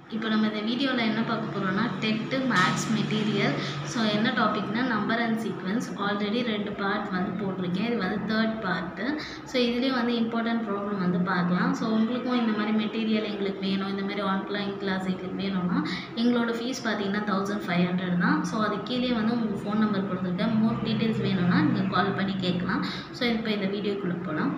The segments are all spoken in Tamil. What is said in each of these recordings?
இப்போ நம்ம இந்த வீடியோவில் என்ன பார்க்க போகிறோம்னா டெட்டு மேக்ஸ் மெட்டீரியல் ஸோ என்ன டாபிக்னா நம்பர் அண்ட் சீக்வன்ஸ் ஆல்ரெடி ரெண்டு பார்ட் வந்து போட்டிருக்கேன் இது வந்து தேர்ட் பார்ட்டு ஸோ இதுலேயும் வந்து இம்பார்ட்டன்ட் ப்ராப்ளம் வந்து பார்க்கலாம் ஸோ உங்களுக்கும் இந்த மாதிரி மெட்டீரியல் எங்களுக்கு வேணும் இந்த மாதிரி ஆன்லைன் கிளாஸ் எங்களுக்கு வேணும்னா எங்களோட ஃபீஸ் பார்த்தீங்கன்னா தௌசண்ட் ஃபைவ் ஹண்ட்ரட் தான் ஸோ அது கீழே வந்து உங்களுக்கு ஃபோன் நம்பர் கொடுத்துருக்கேன் மோர் டீட்டெயில்ஸ் வேணும்னா நீங்கள் கால் பண்ணி கேட்கலாம் ஸோ இப்போ இந்த வீடியோக்குள்ளே போகலாம்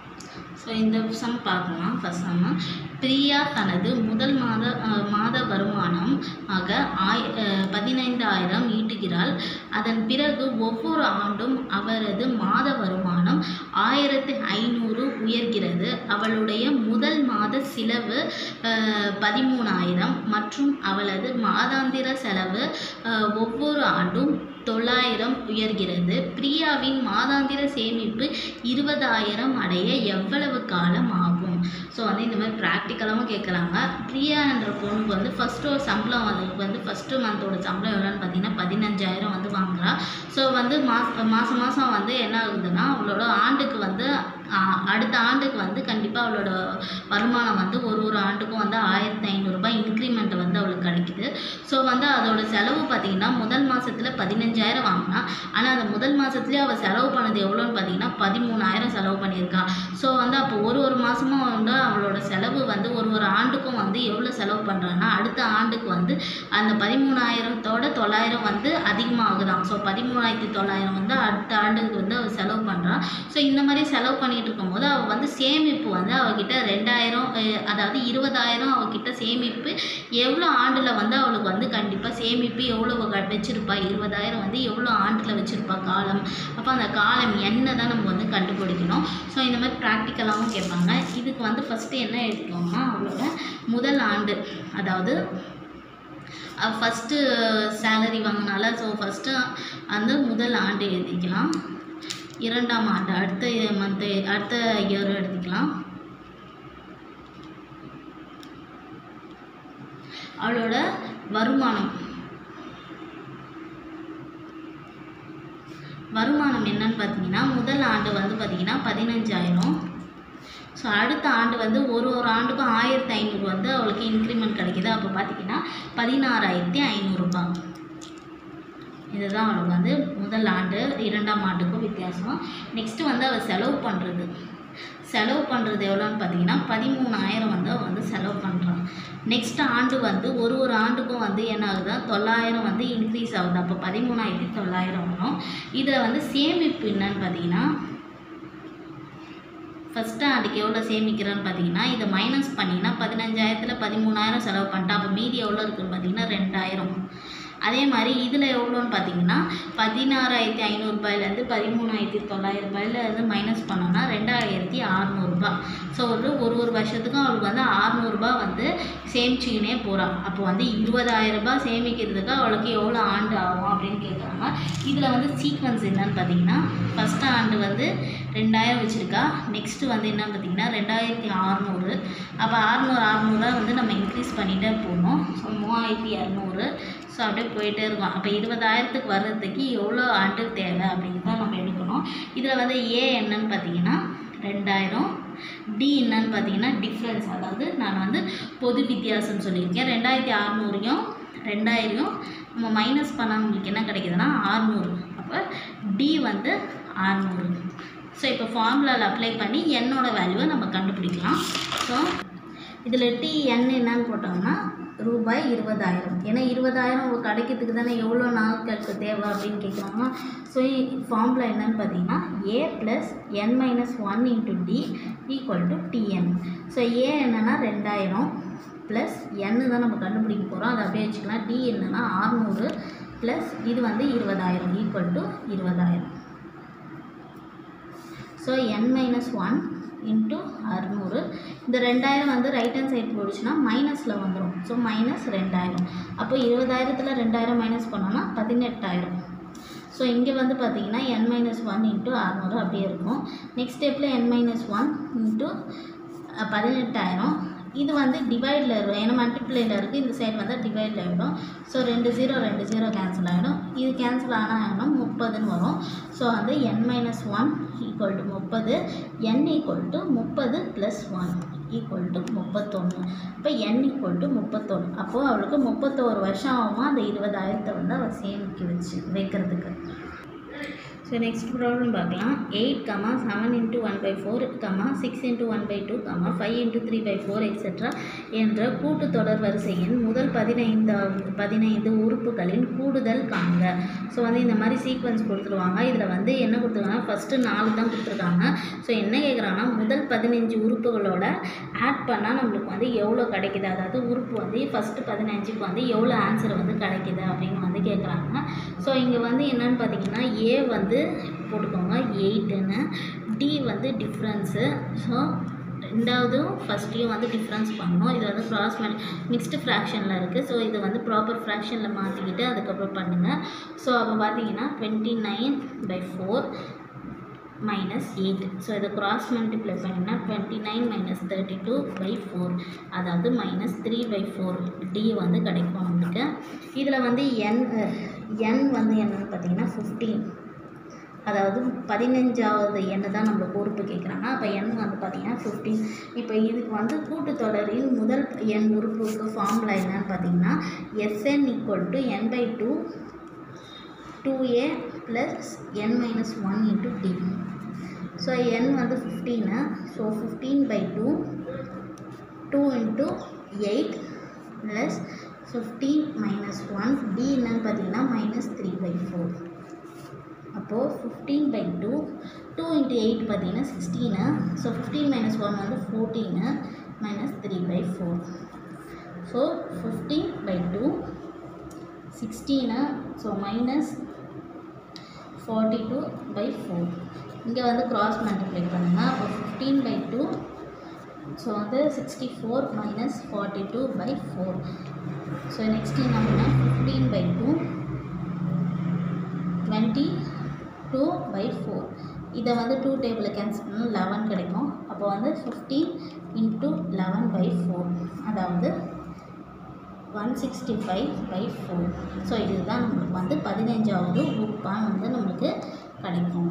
ஸோ இந்த சம் பார்க்கலாம் ஃபர்ஸ்ட் சம் பிரியா தனது முதல் மாத அஹ், மாத வருமானம் ஆக ஆய் அஹ், பதினைந்தாயிரம் ஈட்டுகிறாள் அதன் பிறகு ஒவ்வொரு ஆண்டும் அவரது மாத வருமானம் ஆயிரத்து ஐநூறு உயர்கிறது அவளுடைய முதல் மாத செலவு அஹ், பதிமூணாயிரம் மற்றும் அவளது மாதாந்திர செலவு அஹ், ஒவ்வொரு ஆண்டும் தொள்ளாயிரம் உயர்கிறது பிரியாவின் மாதாந்திர சேமிப்பு இருபதாயிரம் அடைய எவ்வளவு காலம் ஆகும் ஸோ வந்து இந்த மாதிரி ப்ராக்டிக்கலாகவும் கேட்குறாங்க பிரியான்ற பொண்ணுக்கு வந்து ஃபஸ்ட்டு ஒரு சம்பளம் அதுக்கு வந்து ஃபஸ்ட்டு மந்தோட சம்பளம் எவ்வளோன்னு பார்த்தீங்கன்னா பதினஞ்சாயிரம் வந்து வாங்குறா ஸோ வந்து மாச மாதம் மாதம் வந்து என்ன ஆகுதுன்னா அவளோட ஆண்டுக்கு வந்து ஆ, அடுத்த ஆண்டுக்கு வந்து கண்டிப்பாக அவளோட வருமானம் வந்து ஒரு ஒரு ஆண்டுக்கும் வந்து ஆயிரத்தி ஐநூறுரூபா இன்க்ரிமெண்ட் வந்து அவளுக்கு கிடைக்குது ஸோ வந்து அதோட செலவு பார்த்தீங்கன்னா முதல் மாதத்தில் பதினஞ்சாயிரம் வாங்கினா ஆனால் அந்த முதல் மாதத்துலேயே அவள் செலவு பண்ணது எவ்வளோன்னு பார்த்தீங்கன்னா பதிமூணாயிரம் செலவு பண்ணியிருக்கா ஸோ வந்து அப்போ ஒரு ஒரு மாதமும் வந்து அவளோட செலவு வந்து ஒரு ஒரு ஆண்டுக்கும் வந்து எவ்வளோ செலவு பண்ணுறான்னா அடுத்த ஆண்டுக்கு வந்து அந்த பதிமூணாயிரத்தோட தொள்ளாயிரம் வந்து அதிகமாகுதாம் ஸோ பதிமூணாயிரத்தி தொள்ளாயிரம் வந்து அடுத்த ஆண்டுக்கு வந்து அவள் செலவு பண்ணுறான் ஸோ இந்த மாதிரி செலவு பண்ணிட்டு இருக்கும்போது அவள் வந்து சேமிப்பு வந்து அவகிட்ட ரெண்டாயிரம் அஹ், அதாவது இருபதாயிரம் அவகிட்ட சேமிப்பு எவ்வளோ ஆண்டில் வந்து அவளுக்கு வந்து கண்டிப்பாக சேமிப்பு எவ்வளோ வ- வச்சிருப்பா இருபதாயிரம் வந்து எவ்வளோ ஆண்டில் வச்சிருப்பா காலம் அப்போ அந்த காலம் என்ன தான் நம்ம வந்து கண்டுபிடிக்கணும் ஸோ இந்த மாதிரி ப்ராக்டிக்கலாகவும் கேட்பாங்க இதுக்கு வந்து ஃபஸ்ட்டு என்ன எழுதிக்கோங்கன்னா அவளோட முதல் ஆண்டு அதாவது ஃபஸ்ட்டு சேலரி வாங்கினால ஸோ ஃபஸ்ட்டு அந்த முதல் ஆண்டு எழுதிக்கலாம் இரண்டாம் ஆண்டு அடுத்த மந்த்து அடுத்த இயர் எழுதிக்கலாம் அவளோட வருமானம் வருமானம் என்னன்னு பார்த்தீங்கன்னா முதல் ஆண்டு வந்து பார்த்தீங்கன்னா பதினஞ்சாயிரம் ஸோ அடுத்த ஆண்டு வந்து ஒரு ஒரு ஆண்டுக்கும் ஆயிரத்தி ஐநூறு வந்து அவளுக்கு இன்க்ரிமெண்ட் கிடைக்குது அப்போ பார்த்தீங்கன்னா பதினாறாயிரத்தி ஐநூறுரூபா இதுதான் அவளுக்கு வந்து முதல் ஆண்டு இரண்டாம் ஆண்டுக்கும் வித்தியாசம் நெக்ஸ்ட்டு வந்து அவள் செலவு பண்ணுறது செலவு பண்ணுறது எவ்வளோன்னு பார்த்தீங்கன்னா பதிமூணாயிரம் வந்து அவள் வந்து செலவு பண்ணுறான் நெக்ஸ்ட் ஆண்டு வந்து ஒரு ஒரு ஆண்டுக்கும் வந்து என்ன ஆகுதா தொள்ளாயிரம் வந்து இன்க்ரீஸ் ஆகுது அப்போ பதிமூணாயிரத்தி தொள்ளாயிரம் வரும் இதில் வந்து சேமிப்பு என்னன்னு பார்த்தீங்கன்னா ஃபஸ்ட்டு அதுக்கு எவ்வளோ சேமிக்கிறேன்னு பார்த்தீங்கன்னா இதை மைனஸ் பண்ணிங்கன்னா பதினஞ்சாயிரத்தில் பதிமூணாயிரம் செலவு பண்ணிட்டா அப்போ மீதி எவ்வளோ இருக்குன்னு பார்த்தீங்கன்னா ரெண்டாயிரம் அதே மாதிரி இதில் எவ்வளோன்னு பார்த்தீங்கன்னா பதினாறாயிரத்தி ஐநூறுரூபாயிலேருந்து பதிமூணாயிரத்தி தொள்ளாயிரம் ரூபாயிலேருந்து மைனஸ் பண்ணோன்னா ரெண்டாயிரத்தி அறநூறுபா ஸோ ஒரு ஒரு ஒரு வருஷத்துக்கும் அவளுக்கு வந்து அறநூறுபா வந்து சேமிச்சுக்கினே போகிறாள் அப்போ வந்து இருபதாயிரம் ரூபாய் சேமிக்கிறதுக்கு அவளுக்கு எவ்வளோ ஆண்டு ஆகும் அப்படின்னு கேட்குறாங்க இதில் வந்து சீக்வன்ஸ் என்னன்னு பார்த்தீங்கன்னா ஃபஸ்ட்டு ஆண்டு வந்து ரெண்டாயிரம் வச்சுருக்கா நெக்ஸ்ட்டு வந்து என்ன பார்த்தீங்கன்னா ரெண்டாயிரத்தி அறநூறு அப்போ அறநூறு அறநூறுவா வந்து நம்ம இன்க்ரீஸ் பண்ணிகிட்டே போகணும் ஸோ மூவாயிரத்தி இரநூறு ஸோ அப்படியே போயிட்டே இருக்கும் அப்போ இருபதாயிரத்துக்கு வர்றதுக்கு எவ்வளோ ஆண்டு தேவை அப்படின்னு தான் நம்ம எடுக்கணும் இதில் வந்து ஏ என்னன்னு பார்த்தீங்கன்னா ரெண்டாயிரம் டி என்னன்னு பார்த்தீங்கன்னா டிஃப்ரென்ஸ் அதாவது நான் வந்து பொது வித்தியாசம் சொல்லியிருக்கேன் ரெண்டாயிரத்தி அறநூறையும் ரெண்டாயிரம் நம்ம மைனஸ் பண்ணால் உங்களுக்கு என்ன கிடைக்குதுன்னா ஆறுநூறு அப்போ டி வந்து ஆறுநூறு ஸோ இப்போ ஃபார்முலாவில் அப்ளை பண்ணி என்னோட வேல்யூவை நம்ம கண்டுபிடிக்கலாம் ஸோ இதில் டி என் என்னன்னு போட்டோம்னா ரூபாய் இருபதாயிரம் ஏன்னா இருபதாயிரம் உங்கள் கிடைக்கிறதுக்கு தானே எவ்வளோ நாட்களுக்கு தேவை அப்படின்னு கேட்குறாங்க ஸோ ஃபார்முலா என்னன்னு பார்த்தீங்கன்னா A plus N minus one into D equal to TN so A என்னன்னா ரெண்டாயிரம் ப்ளஸ் என்னு தான் நம்ம கண்டுபிடிக்க போகிறோம் அதை அப்படியே வச்சுக்கலாம் டி என்னன்னா ஆறுநூறு ப்ளஸ் இது வந்து இருபதாயிரம் ஈக்குவல் டு இருபதாயிரம் so N minus one into அறுநூறு இந்த ரெண்டாயிரம் வந்து ரைட் ஹேண்ட் சைடு போயிடுச்சுன்னா மைனஸில் வந்துடும் ஸோ மைனஸ் ரெண்டாயிரம் அப்போ இருபதாயிரத்தில் ரெண்டாயிரம் மைனஸ் பண்ணோன்னா பதினெட்டாயிரம் ஸோ இங்கே வந்து பார்த்தீங்கன்னா என் மைனஸ் ஒன் இன்ட்டு அறநூறு அப்படியே இருக்கும் நெக்ஸ்ட் ஸ்டெப்பில் என் மைனஸ் ஒன் இன்ட்டு பதினெட்டாயிரம் இது வந்து டிவைடில் இருக்கும் ஏன்னா மல்டிப்ளைல இருக்குது இந்த சைடு வந்து டிவைடில் ஆகிடும் ஸோ ரெண்டு ஜீரோ ரெண்டு ஜீரோ கேன்சல் ஆகிடும் இது கேன்சல் ஆனால் ஆகிடும் முப்பதுன்னு வரும் ஸோ வந்து N minus one equal to முப்பது என் ஈக்குவல் டு முப்பது ப்ளஸ் ஒன் ஈக்குவல் டு முப்பத்தொன்று இப்போ என் ஈக்குவல் டு முப்பத்தொன்று அப்போது அவளுக்கு முப்பத்தோரு வருஷம் ஆகுமா அந்த இருபதாயிரத்தை வந்து அவள் சேமிக்க வச்சு வைக்கிறதுக்கு ஸோ நெக்ஸ்ட் ப்ராப்ளம் பார்க்கலாம் eight comma seven into one by four comma six into one by two comma five into three by four etcetera என்ற கூட்டுத்தொடர் வரிசையின் முதல் பதினைந்தாவது பதினைந்து உறுப்புகளின் கூடுதல் காண்க ஸோ வந்து இந்த மாதிரி சீக்வன்ஸ் கொடுத்துருவாங்க இதில் வந்து என்ன கொடுத்துருக்காங்க ஃபஸ்ட்டு நாலு தான் கொடுத்துருக்காங்க ஸோ என்ன கேட்குறாங்கன்னா முதல் பதினஞ்சு உறுப்புகளோட ஆட் பண்ணால் நம்மளுக்கு வந்து எவ்வளோ கிடைக்குது அதாவது உறுப்பு வந்து ஃபஸ்ட்டு பதினஞ்சுக்கு வந்து எவ்வளோ ஆன்சர் வந்து கிடைக்குது அப்படின்னு வந்து கேட்குறாங்க ஸோ இங்கே வந்து என்னன்னு பார்த்தீங்கன்னா ஏ வந்து போட்டுக்கோங்க எயிட்டுன்னு டி வந்து டிஃப்ரென்ஸு ஸோ ரெண்டாவதும் ஃபஸ்ட்டையும் வந்து டிஃப்ரென்ஸ் பண்ணணும் இது வந்து க்ராஸ் பண்ணி மிக்ஸ்டு ஃப்ராக்ஷனில் இருக்குது ஸோ இது வந்து ப்ராப்பர் ஃப்ராக்ஷனில் மாற்றிக்கிட்டு அதுக்கப்புறம் பண்ணுங்கள் ஸோ அப்போ பார்த்தீங்கன்னா twenty nine by four minus eight so இதை கிராஸ் மல்டிப்ளை பண்ணிங்கன்னா twenty nine minus thirty two by four அதாவது minus three by four D வந்து கிடைக்கும் நம்மளுக்கு இதில் வந்து என் என் வந்து என்னன்னு பார்த்தீங்கன்னா ஃபிஃப்டீன் அதாவது பதினஞ்சாவது எண்ணு தான் நம்மளுக்கு உறுப்பு கேட்குறாங்க அப்போ எண் வந்து பார்த்தீங்கன்னா ஃபிஃப்டீன் இப்போ இதுக்கு வந்து கூட்டுத்தொடரின் முதல் எண் உறுப்புக்கு ஃபார்முலா என்னன்னு பார்த்தீங்கன்னா SN equal to N by two two A plus N minus one into D so N வந்து fifteen so fifteen by two two into eight plus fifteen minus one D என்னன்னு பார்த்தீங்கன்னா மைனஸ் த்ரீ பை ஃபோர் அப்போது fifteen by two two into eight பார்த்தீங்கன்னா sixteen so fifteen minus one வந்து fourteen minus three by four so fifteen by two sixteen so minus forty two by four இங்கே வந்து கிராஸ் மல்டிப்ளை பண்ணுங்கள் அப்போ ஃபிஃப்டீன் பை டூ ஸோ வந்து sixty four minus forty two by four so next என்ன பண்ணால் fifteen by two twenty two by four இதை வந்து டூ டேபிளில் கேன்சல் பண்ணால் லெவன் கிடைக்கும் அப்போ வந்து fifteen into eleven by four அதாவது one sixty five by four so இதுதான் நம்மளுக்கு வந்து பதினஞ்சாவது உறுப்பாக வந்து நம்மளுக்கு கிடைக்கும்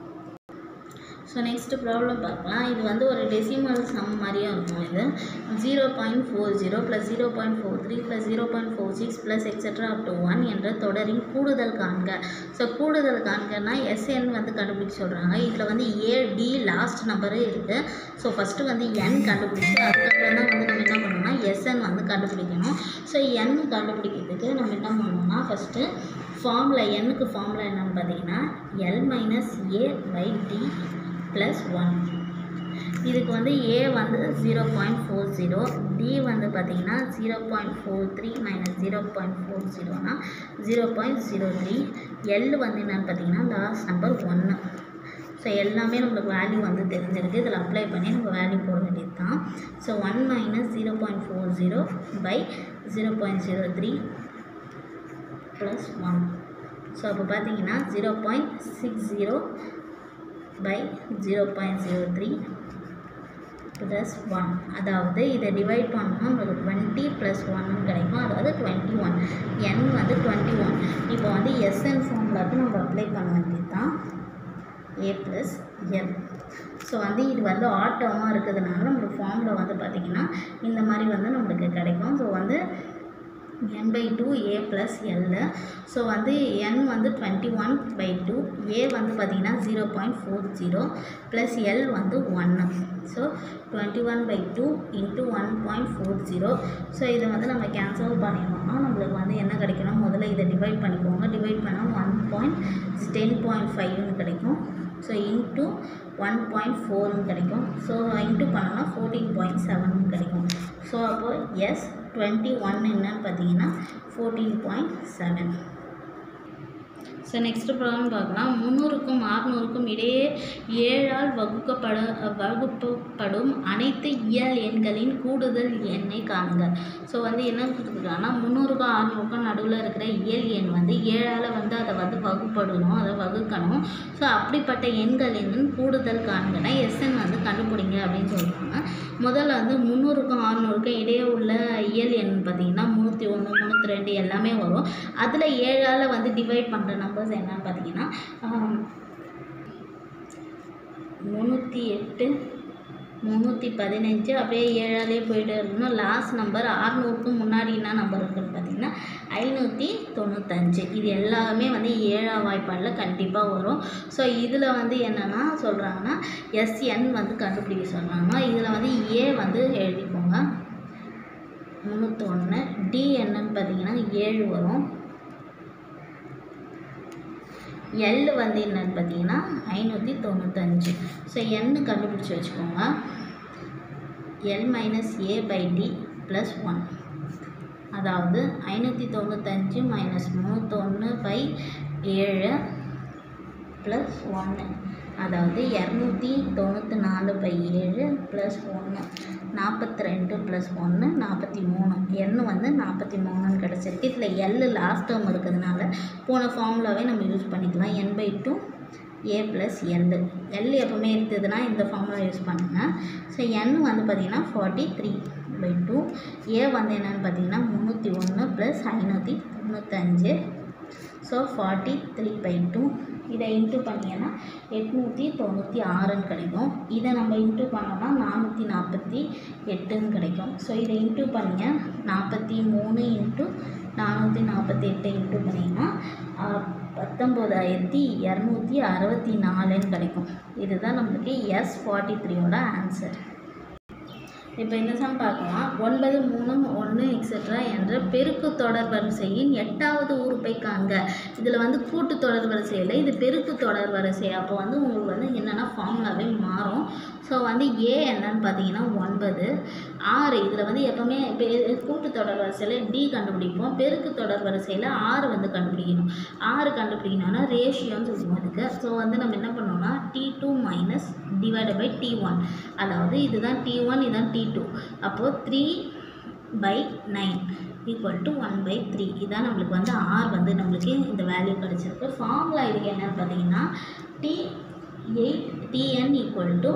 ஸோ நெக்ஸ்ட்டு ப்ராப்ளம் பார்க்கலாம் இது வந்து ஒரு டெசிமல் சம் மாதிரியும் இருக்கும் இது zero point four zero plus zero point four three plus zero point four six plus etcetera up to one என்ற தொடரின் கூடுதல் காண்க ஸோ கூடுதல் காண்கன்னா எஸ்என் வந்து கண்டுபிடிக்க சொல்கிறாங்க இதில் வந்து ஏடி லாஸ்ட் நம்பரு இருக்குது ஸோ ஃபஸ்ட்டு வந்து என் கண்டுபிடிச்சி அதுக்கப்புறம் தான் வந்து நம்ம என்ன பண்ணணும்னா எஸ்என் வந்து கண்டுபிடிக்கணும் ஸோ என் கண்டுபிடிக்கிறதுக்கு நம்ம என்ன பண்ணணும்னா ஃபஸ்ட்டு ஃபார்முலா எண்ணுக்கு ஃபார்முலா என்னன்னு பார்த்தீங்கன்னா L minus A by D plus one இதுக்கு வந்து ஏ வந்து zero point four zero D வந்து பார்த்தீங்கன்னா zero point four three minus zero point four ஜீரோனா zero point zero three L வந்து என்னென்னு பார்த்தீங்கன்னா லாஸ்ட் நம்பர் ஒன்று ஸோ எல்லாமே நம்மளுக்கு வேல்யூ வந்து தெரிஞ்சிருக்கு இதில் அப்ளை பண்ணி நம்ம வேல்யூ போட வேண்டியது தான் so one minus zero point four zero by zero point zero three plus one so அப்போ பார்த்தீங்கன்னா zero point six zero by zero point zero three plus one அதாவது இதை டிவைட் பண்ணோம்னா நம்மளுக்கு டுவெண்ட்டி ப்ளஸ் ஒன்னு கிடைக்கும் அதாவது டுவெண்ட்டி ஒன் என் வந்து டுவெண்ட்டி ஒன் இப்போ வந்து எஸ்என் ஃபார்முலாவுக்கு நம்ம அப்ளை பண்ண வேண்டியது தான் ஏ ப்ளஸ் எல் ஸோ வந்து இது வந்து ஆட்டோமாக இருக்கிறதுனால நம்மளுக்கு ஃபார்முலா வந்து பார்த்திங்கன்னா இந்த மாதிரி வந்து நம்மளுக்கு கிடைக்கும் ஸோ வந்து N by two A plus L so வந்து என் வந்து twenty one by two A வந்து பார்த்திங்கன்னா zero point four zero plus L வந்து ஒன்று so twenty one by two into one point four zero so இதை வந்து நம்ம கேன்சல் பண்ணிடணும்னா நம்மளுக்கு வந்து என்ன கிடைக்கணும் முதல்ல இதை டிவைட் பண்ணிக்கோங்க டிவைட் பண்ணால் ஒன் பாயிண்ட் டென் பாயிண்ட் ஃபைவ்னு கிடைக்கும் ஸோ இன்ட்டு ஒன் பாயிண்ட் ஃபோர்னு கிடைக்கும் ஸோ இன்ட்டு பண்ணோம்னா ஃபோர்டீன் பாயிண்ட் செவன் கிடைக்கும் ஸோ அப்போது எஸ் டுவெண்ட்டி ஒன் என்னன்னு பார்த்தீங்கன்னா fourteen point seven so next problem பார்க்கலாம் முந்நூறுக்கும் அறுநூறுக்கும் இடையே ஏழால் வகுக்கப்பட வகுப்பப்படும் அனைத்து இயல் எண்களின் கூடுதல் எண்ணை காணுங்க ஸோ வந்து என்ன கொடுத்துருக்காங்கன்னா முந்நூறுக்கும் அறுநூறுக்கும் நடுவில் இருக்கிற இயல் எண் வந்து ஏழால் வந்து அதை வந்து வகுப்படணும் அதை வகுக்கணும் ஸோ அப்படிப்பட்ட எண்கள் என்னன்னு கூடுதல் காண்கனா எஸ்என் வந்து கண்டுபிடிங்க அப்படின்னு சொல்கிறாங்க முதல்ல வந்து முந்நூறுக்கும் அறுநூறுக்கும் இடையே உள்ள இயல் எண் பார்த்தீங்கன்னா முந்நூற்றி ஒன்று முந்நூற்றி ரெண்டு எல்லாமே வரும் அதில் ஏழால் வந்து டிவைட் பண்ணுற நம்பர்ஸ் என்னன்னு பார்த்தீங்கன்னா முந்நூற்றி எட்டு முந்நூற்றி பதினஞ்சு அப்படியே ஏழாலே போயிட்டே இருக்கணும் லாஸ்ட் நம்பர் ஆறுநூறுக்கு முன்னாடி என்ன நம்பர் இருக்குன்னு பார்த்தீங்கன்னா ஐநூற்றி தொண்ணூத்தஞ்சு இது எல்லாமே வந்து ஏழாம் வாய்ப்பாடில் கண்டிப்பாக வரும் ஸோ இதில் வந்து என்னென்னா சொல்கிறாங்கன்னா எஸ்என் வந்து கண்டுபிடிக்க சொல்கிறாங்க இதில் வந்து ஏ வந்து எழுதிக்கோங்க முந்நூற்றொன்று டி என்னன்னு பார்த்தீங்கன்னா ஏழு வரும் எல் வந்து என்னன்னு பார்த்தீங்கன்னா ஐநூற்றி தொண்ணூத்தஞ்சு ஸோ என்னு கண்டுபிடிச்சி வச்சுக்கோங்க L minus A by D plus one அதாவது ஐநூற்றி தொண்ணூத்தஞ்சு மைனஸ் முந்நூற்றொன்று பை ஏழு ப்ளஸ் ஒன்று அதாவது இரநூத்தி தொண்ணூற்றி நாலு பை ஏழு ப்ளஸ் ஒன்று நாற்பத்தி ரெண்டு ப்ளஸ் ஒன்று நாற்பத்தி மூணு எண்ணு வந்து நாற்பத்தி மூணுன்னு கிடச்சிருக்கு இதில் எல் லாஸ்ட் டேர்ம் இருக்கிறதுனால போன ஃபார்முலாவே நம்ம யூஸ் பண்ணிக்கலாம் N by two A plus L L எப்போவுமே இருந்ததுன்னா இந்த ஃபார்முலா யூஸ் பண்ணுங்கள் ஸோ என் வந்து பார்த்திங்கன்னா forty three by two A வந்து என்னென்னு பார்த்தீங்கன்னா முந்நூற்றி ஒன்று ப்ளஸ் ஐநூற்றி தொண்ணூத்தஞ்சு so forty three by two இதை இன்ட்டு பண்ணிங்கன்னா எட்நூற்றி தொண்ணூற்றி ஆறுன்னு கிடைக்கும் இதை நம்ம இன்ட்டு பண்ணோம்னா நானூற்றி நாற்பத்தி எட்டுன்னு கிடைக்கும் ஸோ இதை இன்ட்டு பண்ணிங்க நாற்பத்தி மூணு இன்ட்டு நானூற்றி நாற்பத்தி எட்டு இன்ட்டு பண்ணிங்கன்னா பத்தொம்போதாயிரத்தி இரநூத்தி அறுபத்தி நாலுன்னு கிடைக்கும் இதுதான் நம்மளுக்கு எஸ் ஃபார்ட்டி த்ரீயோட ஆன்சர் இப்போ இந்த சம் பார்க்கலாம் ஒன்பது மூணு ஒன்று எக்ஸெட்ரா என்ற பெருக்கு தொடர் வரிசையின் எட்டாவது உறுப்பை காண்க இதில் வந்து கூட்டு தொடர் வரிசை இல்லை இது பெருக்கு தொடர் வரிசை அப்போ வந்து உங்களுக்கு வந்து என்னென்னா ஃபார்முலாவே மாறும் ஸோ வந்து ஏ என்னன்னு பார்த்தீங்கன்னா ஒன்பது ஆறு இதில் வந்து எப்போவுமே பெ கூட்டு தொடர் வரிசையில் டி கண்டுபிடிப்போம் பெருக்கு தொடர் வரிசையில் ஆறு வந்து கண்டுபிடிக்கணும் ஆறு கண்டுபிடிக்கணும்னா ரேஷியோன்னு சொல்லுவோம் இதுக்கு ஸோ வந்து நம்ம என்ன பண்ணோம்னா T two minus divide by T one அதாவது இதுதான் டி ஒன் இதுதான் டி டூ அப்போது three by nine equal to one by three இதான் நம்மளுக்கு வந்து ஆர் வந்து நம்மளுக்கு இந்த வேல்யூ கிடச்சிருக்கு ஃபார்முலா இதுக்கு என்னன்னு பார்த்தீங்கன்னா T eight TN equal to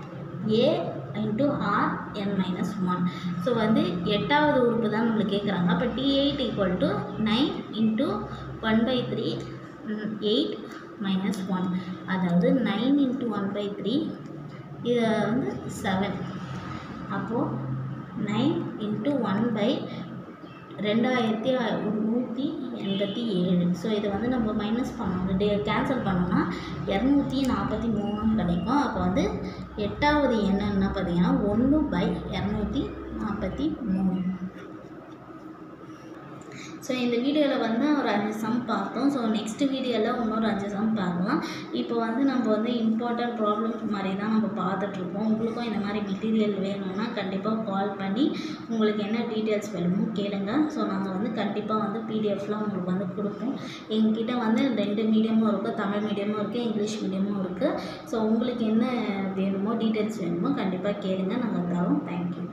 A into R N minus one so வந்து எட்டாவது உறுப்பு தான் நம்மளுக்கு கேட்குறாங்க அப்போ T eight equal to nine into one by three eight minus one அதாவது nine into one by three இது வந்து செவன் அப்போது நைன் இன்ட்டு ஒன் பை ரெண்டாயிரத்தி நூற்றி எண்பத்தி ஏழு ஸோ இதை வந்து நம்ம மைனஸ் பண்ணணும் டே கேன்சல் பண்ணோம்னா இரநூத்தி நாற்பத்தி மூணுன்னு கிடைக்கும் அப்போ வந்து எட்டாவது என்னன்னா பார்த்தீங்கன்னா ஒன்று பை இரநூத்தி நாற்பத்தி மூணு ஸோ இந்த வீடியோவில் வந்து ஒரு அஞ்சு சம் பார்த்தோம் ஸோ நெக்ஸ்ட் வீடியோவில் இன்னொரு அஞ்சு சம் பார்க்கலாம் இப்போ வந்து நம்ம வந்து இம்பார்ட்டன்ட் ப்ராப்ளம்ஸ் மாதிரி தான் நம்ம பார்த்துட்ருக்கோம் உங்களுக்கும் இந்த மாதிரி மெட்டீரியல் வேணும்னா கண்டிப்பாக கால் பண்ணி உங்களுக்கு என்ன டீட்டெயில்ஸ் வேணுமோ கேளுங்க ஸோ நாங்கள் வந்து கண்டிப்பாக வந்து பிடிஎஃப்லாம் உங்களுக்கு வந்து கொடுப்போம் எங்ககிட்ட வந்து ரெண்டு மீடியமும் இருக்குது தமிழ் மீடியமும் இருக்குது இங்கிலீஷ் மீடியமும் இருக்குது ஸோ உங்களுக்கு என்ன வேணுமோ டீட்டெயில்ஸ் வேணுமோ கண்டிப்பாக கேளுங்க நாங்கள் தரோம் தேங்க்யூ